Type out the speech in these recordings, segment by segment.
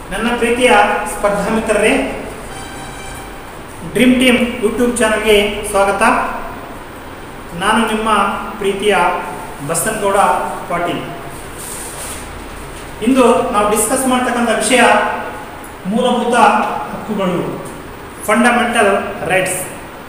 ನನ್ನ ಪ್ರೀತಿಯ ಸ್ಪರ್ಧಾ ಮಿತ್ರರೇ ಡ್ರೀಮ್ ಟೀಮ್ ಯೂಟ್ಯೂಬ್ ಚಾನಲ್ಗೆ ಸ್ವಾಗತ ನಾನು ನಿಮ್ಮ ಪ್ರೀತಿಯ ಬಸನಗೌಡ ಪಾಟೀಲ್ ಇಂದು ನಾವು ಡಿಸ್ಕಸ್ ಮಾಡ್ತಕ್ಕಂಥ ವಿಷಯ ಮೂಲಭೂತ ಹಕ್ಕುಗಳು ಫಂಡಮೆಂಟಲ್ ರೈಟ್ಸ್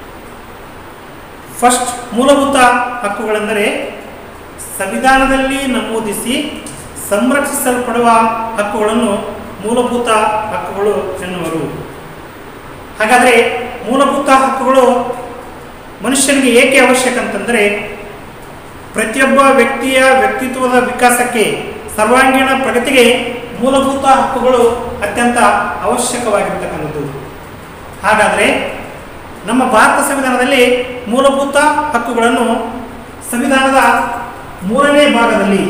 ಫಸ್ಟ್ ಮೂಲಭೂತ ಹಕ್ಕುಗಳೆಂದರೆ ಸಂವಿಧಾನದಲ್ಲಿ ನಮೂದಿಸಿ ಸಂರಕ್ಷಿಸಲ್ಪಡುವ ಹಕ್ಕುಗಳನ್ನು ಮೂಲಭೂತ ಹಕ್ಕುಗಳು ಎನ್ನುವರು ಹಾಗಾದರೆ ಮೂಲಭೂತ ಹಕ್ಕುಗಳು ಮನುಷ್ಯನಿಗೆ ಏಕೆ ಅವಶ್ಯಕ ಅಂತಂದರೆ ಪ್ರತಿಯೊಬ್ಬ ವ್ಯಕ್ತಿಯ ವ್ಯಕ್ತಿತ್ವದ ವಿಕಾಸಕ್ಕೆ ಸರ್ವಾಂಗೀಣ ಪ್ರಗತಿಗೆ ಮೂಲಭೂತ ಹಕ್ಕುಗಳು ಅತ್ಯಂತ ಅವಶ್ಯಕವಾಗಿರ್ತಕ್ಕಂಥದ್ದು ಹಾಗಾದರೆ ನಮ್ಮ ಭಾರತ ಸಂವಿಧಾನದಲ್ಲಿ ಮೂಲಭೂತ ಹಕ್ಕುಗಳನ್ನು ಸಂವಿಧಾನದ ಮೂರನೇ ಭಾಗದಲ್ಲಿ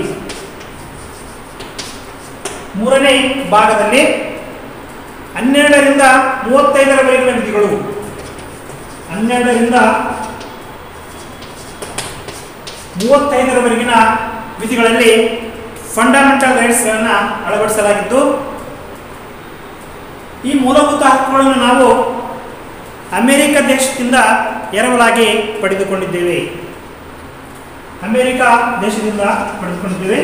ಮೂರನೇ ಭಾಗದಲ್ಲಿ ಹನ್ನೆರಡರಿಂದ ಮೂವತ್ತೈದರವರೆಗಿನ ವಿಧಿಗಳು ಹನ್ನೆರಡರಿಂದ ಮೂವತ್ತೈದರವರೆಗಿನ ವಿಧಿಗಳಲ್ಲಿ ಫಂಡಮೆಂಟಲ್ ರೈಟ್ಸ್ಗಳನ್ನು ಅಳವಡಿಸಲಾಗಿದ್ದು ಈ ಮೂಲಭೂತ ಹಕ್ಕುಗಳನ್ನು ನಾವು ಅಮೆರಿಕ ದೇಶದಿಂದ ಎರವಲಾಗಿ ಪಡೆದುಕೊಂಡಿದ್ದೇವೆ ಅಮೆರಿಕ ದೇಶದಿಂದ ಪಡೆದುಕೊಂಡಿದ್ದೇವೆ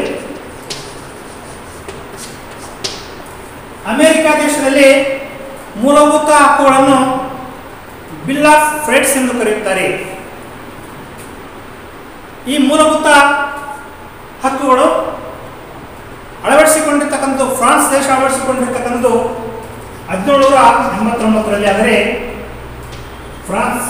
ಅಮೆರಿಕ ದೇಶದಲ್ಲಿ ಮೂಲಭೂತ ಹಕ್ಕುಗಳನ್ನು ಬಿಲ್ ಆಫ್ ರೈಟ್ಸ್ ಎಂದು ಕರೆಯುತ್ತಾರೆ ಈ ಮೂಲಭೂತ ಹಕ್ಕುಗಳು ಅಳವಡಿಸಿಕೊಂಡಿರ್ತಕ್ಕಂಥ ಫ್ರಾನ್ಸ್ ದೇಶ ಅಳವಡಿಸಿಕೊಂಡಿರ್ತಕ್ಕಂಥದ್ದು ಹದಿನೇಳುನೂರ ಎಂಬತ್ತೊಂಬತ್ತರಲ್ಲಿ ಆದರೆ ಫ್ರಾನ್ಸ್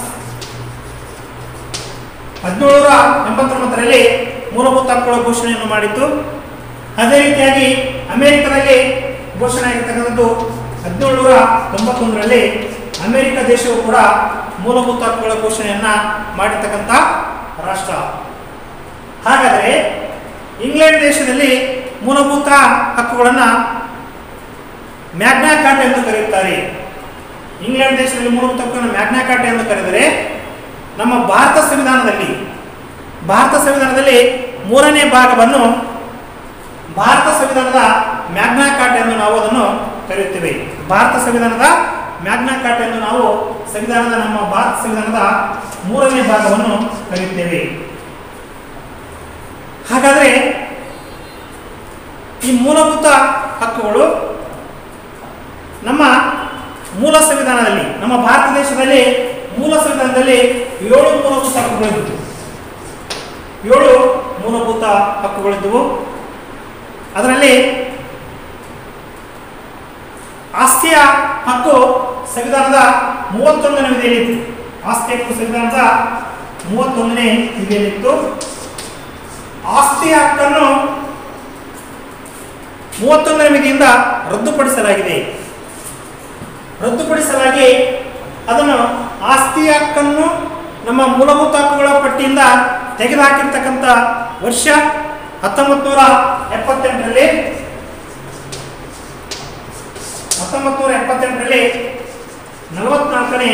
ಹದಿನೇಳುನೂರ ಎಂಬತ್ತೊಂಬತ್ತರಲ್ಲಿ ಮೂಲಭೂತ ಹಕ್ಕುಗಳ ಘೋಷಣೆಯನ್ನು ಮಾಡಿತ್ತು ಅದೇ ರೀತಿಯಾಗಿ ಅಮೆರಿಕದಲ್ಲಿ ಘೋಷಣೆ ಆಗಿರ್ತಕ್ಕಂಥದ್ದು ಹದಿನೇಳುನೂರ ತೊಂಬತ್ತೊಂದರಲ್ಲಿ ಅಮೆರಿಕ ದೇಶವು ಕೂಡ ಮೂಲಭೂತ ಹಕ್ಕುಗಳ ಘೋಷಣೆಯನ್ನ ಮಾಡಿರ್ತಕ್ಕಂಥ ರಾಷ್ಟ್ರ ಹಾಗಾದರೆ ಇಂಗ್ಲೆಂಡ್ ದೇಶದಲ್ಲಿ ಮೂಲಭೂತ ಹಕ್ಕುಗಳನ್ನು ಮ್ಯಾಗ್ನಾ ಕಾರ್ಟ ಎಂದು ಕರೆಯುತ್ತಾರೆ ಇಂಗ್ಲೆಂಡ್ ದೇಶದಲ್ಲಿ ಮೂಲಭೂತ ಹಕ್ಕುಗಳನ್ನು ಮ್ಯಾಗ್ನಾ ಕಾರ್ಟ ಎಂದು ಕರೆದರೆ ನಮ್ಮ ಭಾರತ ಸಂವಿಧಾನದಲ್ಲಿ ಭಾರತ ಸಂವಿಧಾನದಲ್ಲಿ ಮೂರನೇ ಭಾಗವನ್ನು ಭಾರತ ಸಂವಿಧಾನದ ಮ್ಯಾಗ್ನಾ ಕಾರ್ಟ್ ಎಂದು ನಾವು ಅದನ್ನು ಕರೆಯುತ್ತೇವೆ ಭಾರತ ಸಂವಿಧಾನದ ಮ್ಯಾಗ್ನಾ ಕಾರ್ಟ್ ಎಂದು ನಾವು ಸಂವಿಧಾನದ ನಮ್ಮ ಭಾರತ ಸಂವಿಧಾನದ ಮೂರನೇ ಭಾಗವನ್ನು ಕರೆಯುತ್ತೇವೆ ಹಾಗಾದರೆ ಈ ಮೂಲಭೂತ ಹಕ್ಕುಗಳು ನಮ್ಮ ಮೂಲ ಸಂವಿಧಾನದಲ್ಲಿ ನಮ್ಮ ಭಾರತ ದೇಶದಲ್ಲಿ ಮೂಲ ಸಂವಿಧಾನದಲ್ಲಿ ಏಳು ಮೂಲಭೂತ ಹಕ್ಕುಗಳಿದ್ದವು ಏಳು ಮೂಲಭೂತ ಹಕ್ಕುಗಳಿದ್ದವು ಅದರಲ್ಲಿ ಆಸ್ತಿಯ ಹಕ್ಕು ಸಂವಿಧಾನದ ಮೂವತ್ತೊಂದನೇ ವಿಧಿಯಲ್ಲಿತ್ತು ಆಸ್ತಿ ಹಕ್ಕು ಸಂವಿಧಾನದ ಮೂವತ್ತೊಂದನೇ ವಿಧಿಯಲ್ಲಿತ್ತು ಆಸ್ತಿ ಹಕ್ಕನ್ನು ಮೂವತ್ತೊಂದನೇ ವಿಧಿಯಿಂದ ರದ್ದುಪಡಿಸಲಾಗಿದೆ ರದ್ದುಪಡಿಸಲಾಗಿ ಅದನ್ನು ಆಸ್ತಿ ಹಕ್ಕನ್ನು ನಮ್ಮ ಮೂಲಭೂತ ಹಕ್ಕುಗಳ ಪಟ್ಟಿಯಿಂದ ತೆಗೆದುಹಾಕಿರ್ತಕ್ಕಂಥ ವರ್ಷ ಹತ್ತೊಂಬತ್ತು ನೂರ ಎಪ್ಪತ್ತೆಂಟರಲ್ಲಿ ಹತ್ತೊಂಬತ್ತು ನೂರ ಎಪ್ಪತ್ತೆಂಟರಲ್ಲಿ ನಲವತ್ನಾಲ್ಕನೇ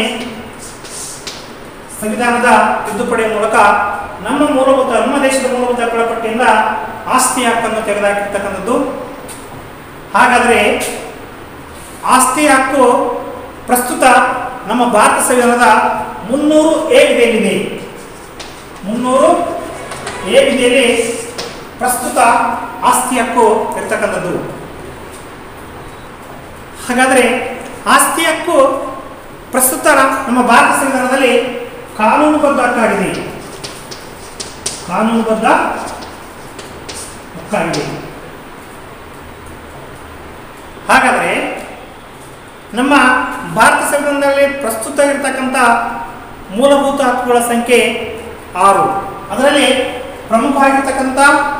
ಸಂವಿಧಾನದ ತಿದ್ದುಪಡಿಯ ಮೂಲಕ ನಮ್ಮ ಮೂಲಭೂತ ನಮ್ಮ ದೇಶದ ಮೂಲಭೂತ ಹಕ್ಕುಗಳ ಪಟ್ಟಿಯಿಂದ ಆಸ್ತಿ ಹಕ್ಕನ್ನು ತೆಗೆದುಹಾಕಿರ್ತಕ್ಕಂಥದ್ದು ಹಾಗಾದರೆ ಆಸ್ತಿ ಹಕ್ಕು ಪ್ರಸ್ತುತ ನಮ್ಮ ಭಾರತ ಸಂವಿಧಾನದ ಮುನ್ನೂರು ಎ ವಿಧಿಯಲ್ಲಿದೆ ಮುನ್ನೂರು ಎ ವಿಧಿಯಲ್ಲಿ ಪ್ರಸ್ತುತ ಆಸ್ತಿ ಹಕ್ಕು ಇರ್ತಕ್ಕಂಥದ್ದು ಹಾಗಾದರೆ ಆಸ್ತಿ ಹಕ್ಕು ಪ್ರಸ್ತುತ ನಮ್ಮ ಭಾರತ ಸಂವಿಧಾನದಲ್ಲಿ ಕಾನೂನುಬದ್ಧ ಹಕ್ಕಾಗಿದೆ ಕಾನೂನುಬದ್ಧ ಹಕ್ಕಾಗಿದೆ ಹಾಗಾದರೆ ನಮ್ಮ ಭಾರತ ಸಂವಿಧಾನದಲ್ಲಿ ಪ್ರಸ್ತುತ ಇರತಕ್ಕಂಥ ಮೂಲಭೂತ ಹಕ್ಕುಗಳ ಸಂಖ್ಯೆ ಆರು ಅದರಲ್ಲಿ ಪ್ರಮುಖವಾಗಿರ್ತಕ್ಕಂಥ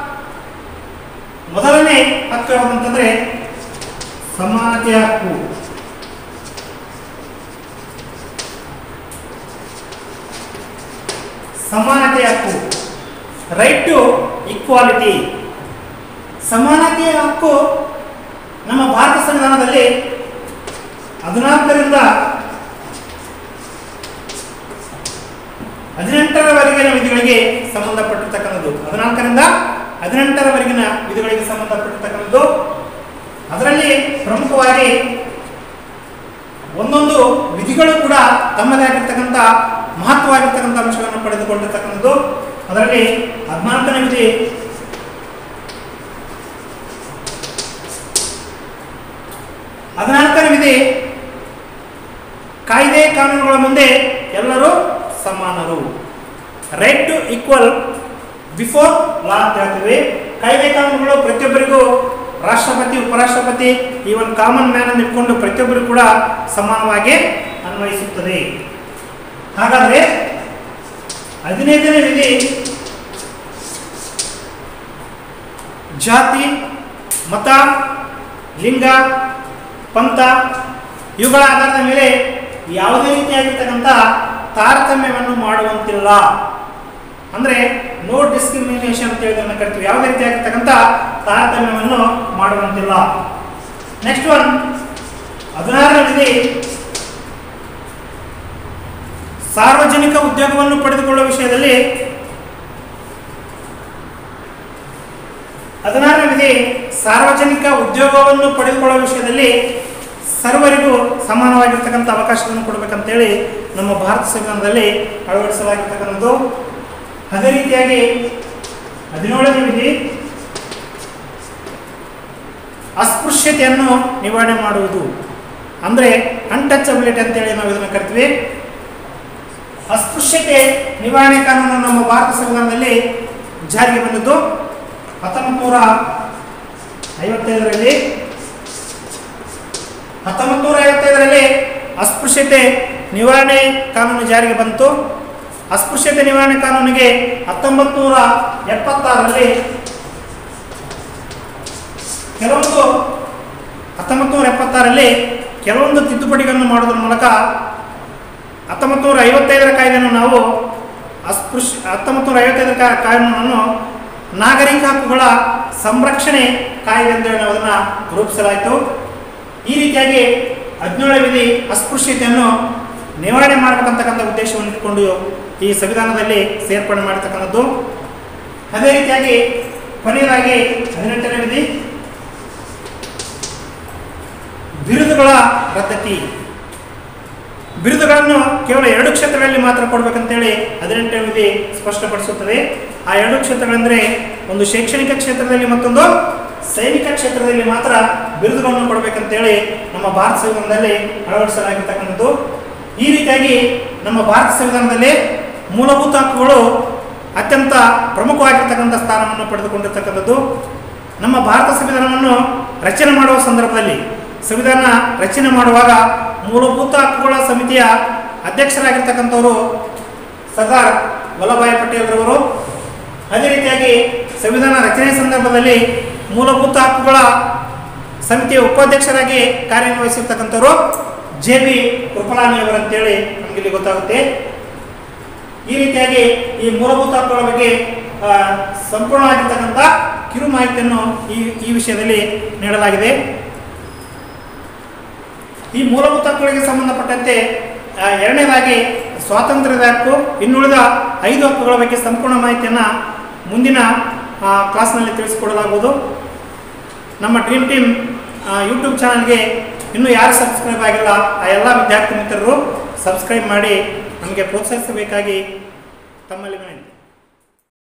ಮೊದಲನೇ ಹಕ್ಕು ಯಾವುದಂತಂದ್ರೆ ಸಮಾನತೆಯ ಹಕ್ಕು ಸಮಾನತೆಯ ಹಕ್ಕು ರೈಟ್ ಟು ಈಕ್ವಾಲಿಟಿ ಸಮಾನತೆಯ ಹಕ್ಕು ನಮ್ಮ ಭಾರತ ಸಂವಿಧಾನದಲ್ಲಿ ಹದಿನಾಲ್ಕರಿಂದ ಹದಿನೆಂಟರವರೆಗಿನ ವಿಧಿಗಳಿಗೆ ಸಂಬಂಧಪಟ್ಟಿರ್ತಕ್ಕಂಥದ್ದು ಹದಿನಾಲ್ಕರಿಂದ ಹದಿನೆಂಟರವರೆಗಿನ ವಿಧಿಗಳಿಗೆ ಸಂಬಂಧಪಟ್ಟಿರ್ತಕ್ಕಂಥದ್ದು ಅದರಲ್ಲಿ ಪ್ರಮುಖವಾಗಿ ಒಂದೊಂದು ವಿಧಿಗಳು ಕೂಡ ತಮ್ಮದೇ ಆಗಿರ್ತಕ್ಕಂಥ ಮಹತ್ವವಾಗಿರ್ತಕ್ಕಂಥ ಅಂಶಗಳನ್ನು ಪಡೆದುಕೊಂಡಿರ್ತಕ್ಕಂಥದ್ದು ಅದರಲ್ಲಿ ಹದಿನಾಲ್ಕನೇ ವಿಧಿ ಹದಿನಾಲ್ಕನೇ ವಿಧಿ ಕಾಯ್ದೆ ಕಾನೂನುಗಳ ಮುಂದೆ ಎಲ್ಲರೂ ಸಮಾನರು right to equal before law ಅಂತ ಹೇಳ್ತೀವಿ ಕಾಯ್ದೆ ಕಾನೂನುಗಳು ಪ್ರತಿಯೊಬ್ಬರಿಗೂ ರಾಷ್ಟ್ರಪತಿ ಉಪರಾಷ್ಟ್ರಪತಿ ಈ ಒಂದು ಕಾಮನ್ ಮ್ಯಾನ್ ಅನ್ನು ಇಟ್ಕೊಂಡು ಪ್ರತಿಯೊಬ್ಬರು ಕೂಡ ಸಮಾನವಾಗಿ ಅನ್ವಯಿಸುತ್ತದೆ ಹಾಗಾದ್ರೆ ಹದಿನೈದನೇ ವಿಧಿ ಜಾತಿ ಮತ ಲಿಂಗ ಪಂಥ ಇವುಗಳ ಆಧಾರದ ಮೇಲೆ ಯಾವುದೇ ರೀತಿಯಾಗಿರ್ತಕ್ಕಂಥ ತಾರತಮ್ಯವನ್ನು ಮಾಡುವಂತಿಲ್ಲ ಅಂದರೆ ನೋ ಡಿಸ್ಕ್ರಿಮಿನೇಷನ್ ಅಂತ ಹೇಳಿ ಅದನ್ನ ಕರಿತೀವಿ ಯಾವುದೇ ರೀತಿಯಾಗಿರ್ತಕ್ಕಂಥ ತಾರತಮ್ಯವನ್ನು ಮಾಡುವಂತಿಲ್ಲ ನೆಕ್ಸ್ಟ್ ಒನ್ ಹದಿನಾರನೇ ವಿಧಿ ಸಾರ್ವಜನಿಕ ಉದ್ಯೋಗವನ್ನು ಪಡೆದುಕೊಳ್ಳುವ ವಿಷಯದಲ್ಲಿ ಹದಿನಾರನೇ ವಿಧಿ ಸಾರ್ವಜನಿಕ ಉದ್ಯೋಗವನ್ನು ಪಡೆದುಕೊಳ್ಳುವ ವಿಷಯದಲ್ಲಿ ಸರ್ವರಿಗೂ ಸಮಾನವಾಗಿರ್ತಕ್ಕಂಥ ಅವಕಾಶವನ್ನು ಕೊಡಬೇಕಂತೇಳಿ ನಮ್ಮ ಭಾರತ ಸಂವಿಧಾನದಲ್ಲಿ ಅಳವಡಿಸಲಾಗಿರ್ತಕ್ಕಂಥದ್ದು ಅದೇ ರೀತಿಯಾಗಿ ಹದಿನೇಳನೇ ವಿಧಿ ಅಸ್ಪೃಶ್ಯತೆಯನ್ನು ನಿವಾರಣೆ ಮಾಡುವುದು ಅಂದರೆ ಅನ್ಟಚಬಿಲಿಟಿ ಅಂತೇಳಿ ನಾವು ಇದನ್ನು ಕರಿತೀವಿ ಅಸ್ಪೃಶ್ಯತೆ ನಿವಾರಣೆ ಕಾನೂನು ನಮ್ಮ ಭಾರತ ಸಂವಿಧಾನದಲ್ಲಿ ಜಾರಿಗೆ ಬಂದದ್ದು ಹತ್ತೊಂಬತ್ತು ನೂರ ಐವತ್ತೈದರಲ್ಲಿ ಹತ್ತೊಂಬತ್ತು ನೂರ ಐವತ್ತೈದರಲ್ಲಿ ಅಸ್ಪೃಶ್ಯತೆ ನಿವಾರಣೆ ಕಾನೂನು ಜಾರಿಗೆ ಬಂತು ಅಸ್ಪೃಶ್ಯತೆ ನಿವಾರಣೆ ಕಾನೂನಿಗೆ ಹತ್ತೊಂಬತ್ತು ನೂರ ಎಪ್ಪತ್ತಾರರಲ್ಲಿ ಕೆಲವೊಂದು ಹತ್ತೊಂಬತ್ತು ನೂರ ಎಪ್ಪತ್ತಾರರಲ್ಲಿ ಕೆಲವೊಂದು ತಿದ್ದುಪಡಿಗಳನ್ನು ಮಾಡೋದ್ರ ಮೂಲಕ ಹತ್ತೊಂಬತ್ತು ನೂರ ಐವತ್ತೈದರ ಕಾಯ್ದೆಯನ್ನು ನಾವು ಅಸ್ಪೃಶ್ಯ ಹತ್ತೊಂಬತ್ತು ನೂರ ಐವತ್ತೈದರ ಕಾ ಕಾನೂನನ್ನು ನಾಗರಿಕ ಹಕ್ಕುಗಳ ಸಂರಕ್ಷಣೆ ಕಾಯ್ದೆ ಅಂತ ಹೇಳಿ ನಾವು ಅದನ್ನು ರೂಪಿಸಲಾಯಿತು ಈ ರೀತಿಯಾಗಿ ಹದಿನೇಳು ವಿಧಿ ಅಸ್ಪೃಶ್ಯತೆಯನ್ನು ನಿವಾರಣೆ ಮಾಡಬೇಕಂತಕ್ಕಂಥ ಉದ್ದೇಶವನ್ನು ಇಟ್ಟುಕೊಂಡು ಈ ಸಂವಿಧಾನದಲ್ಲಿ ಸೇರ್ಪಡೆ ಮಾಡತಕ್ಕಂಥದ್ದು ಅದೇ ರೀತಿಯಾಗಿ ಕೊನೆಯದಾಗಿ ಹದಿನೆಂಟನೇ ವಿಧಿ ಬಿರುದುಗಳ ರದ್ದತಿ ಬಿರುದುಗಳನ್ನು ಕೇವಲ ಎರಡು ಕ್ಷೇತ್ರಗಳಲ್ಲಿ ಮಾತ್ರ ಕೊಡಬೇಕಂತೇಳಿ ಹದಿನೆಂಟನೇ ವಿಧಿ ಸ್ಪಷ್ಟಪಡಿಸುತ್ತದೆ ಆ ಎರಡು ಕ್ಷೇತ್ರಗಳೆಂದರೆ ಒಂದು ಶೈಕ್ಷಣಿಕ ಕ್ಷೇತ್ರದಲ್ಲಿ ಮತ್ತೊಂದು ಸೈನಿಕ ಕ್ಷೇತ್ರದಲ್ಲಿ ಮಾತ್ರ ಬಿರುದುಗಳನ್ನು ಕೊಡಬೇಕಂತೇಳಿ ನಮ್ಮ ಭಾರತ ಸಂವಿಧಾನದಲ್ಲಿ ಅಳವಡಿಸಲಾಗಿರ್ತಕ್ಕಂಥದ್ದು ಈ ರೀತಿಯಾಗಿ ನಮ್ಮ ಭಾರತ ಸಂವಿಧಾನದಲ್ಲಿ ಮೂಲಭೂತ ಹಕ್ಕುಗಳು ಅತ್ಯಂತ ಪ್ರಮುಖವಾಗಿರ್ತಕ್ಕಂಥ ಸ್ಥಾನವನ್ನು ಪಡೆದುಕೊಂಡಿರ್ತಕ್ಕಂಥದ್ದು ನಮ್ಮ ಭಾರತ ಸಂವಿಧಾನವನ್ನು ರಚನೆ ಮಾಡುವ ಸಂದರ್ಭದಲ್ಲಿ ಸಂವಿಧಾನ ರಚನೆ ಮಾಡುವಾಗ ಮೂಲಭೂತ ಹಕ್ಕುಗಳ ಸಮಿತಿಯ ಅಧ್ಯಕ್ಷರಾಗಿರ್ತಕ್ಕಂಥವರು ಸರ್ದಾರ್ ವಲ್ಲಭಾಯ್ ಪಟೇಲ್ರವರು ಅದೇ ರೀತಿಯಾಗಿ ಸಂವಿಧಾನ ರಚನೆ ಸಂದರ್ಭದಲ್ಲಿ ಮೂಲಭೂತ ಹಕ್ಕುಗಳ ಸಮಿತಿಯ ಉಪಾಧ್ಯಕ್ಷರಾಗಿ ಕಾರ್ಯನಿರ್ವಹಿಸಿರ್ತಕ್ಕಂಥವರು ಜೆ ಬಿ ಕೃಪಲಾನಿಯವರು ಅಂತೇಳಿ ನಮಗಿಲ್ಲಿ ಗೊತ್ತಾಗುತ್ತೆ ಈ ರೀತಿಯಾಗಿ ಈ ಮೂಲಭೂತ ಹಕ್ಕುಗಳ ಬಗ್ಗೆ ಆ, ಸಂಪೂರ್ಣವಾಗಿರ್ತಕ್ಕಂಥ ಕಿರು ಮಾಹಿತಿಯನ್ನು ಈ ಈ ವಿಷಯದಲ್ಲಿ ನೀಡಲಾಗಿದೆ ಈ ಮೂಲಭೂತ ಹಕ್ಕುಗಳಿಗೆ ಸಂಬಂಧಪಟ್ಟಂತೆ ಆ, ಎರಡನೇದಾಗಿ ಸ್ವಾತಂತ್ರ್ಯದ ಹಕ್ಕು ಇನ್ನುಳಿದ ಐದು ಹಕ್ಕುಗಳ ಬಗ್ಗೆ ಸಂಪೂರ್ಣ ಮಾಹಿತಿಯನ್ನು ಮುಂದಿನ ಆ, ಕ್ಲಾಸ್ನಲ್ಲಿ ತಿಳಿಸಿಕೊಡಲಾಗುವುದು ನಮ್ಮ ಡ್ರೀಮ್ ಟೀಮ್ ಯೂಟ್ಯೂಬ್ ಚಾನಲ್ಗೆ ಇನ್ನೂ ಯಾರು ಸಬ್ಸ್ಕ್ರೈಬ್ ಆಗಿಲ್ಲ ಆ ಎಲ್ಲ ವಿದ್ಯಾರ್ಥಿ ಮಿತ್ರರು ಸಬ್ಸ್ಕ್ರೈಬ್ ಮಾಡಿ ನಮಗೆ ಪ್ರೋತ್ಸಾಹಿಸಬೇಕಾಗಿ ತಮ್ಮಲ್ಲಿ ವಿನಂತಿ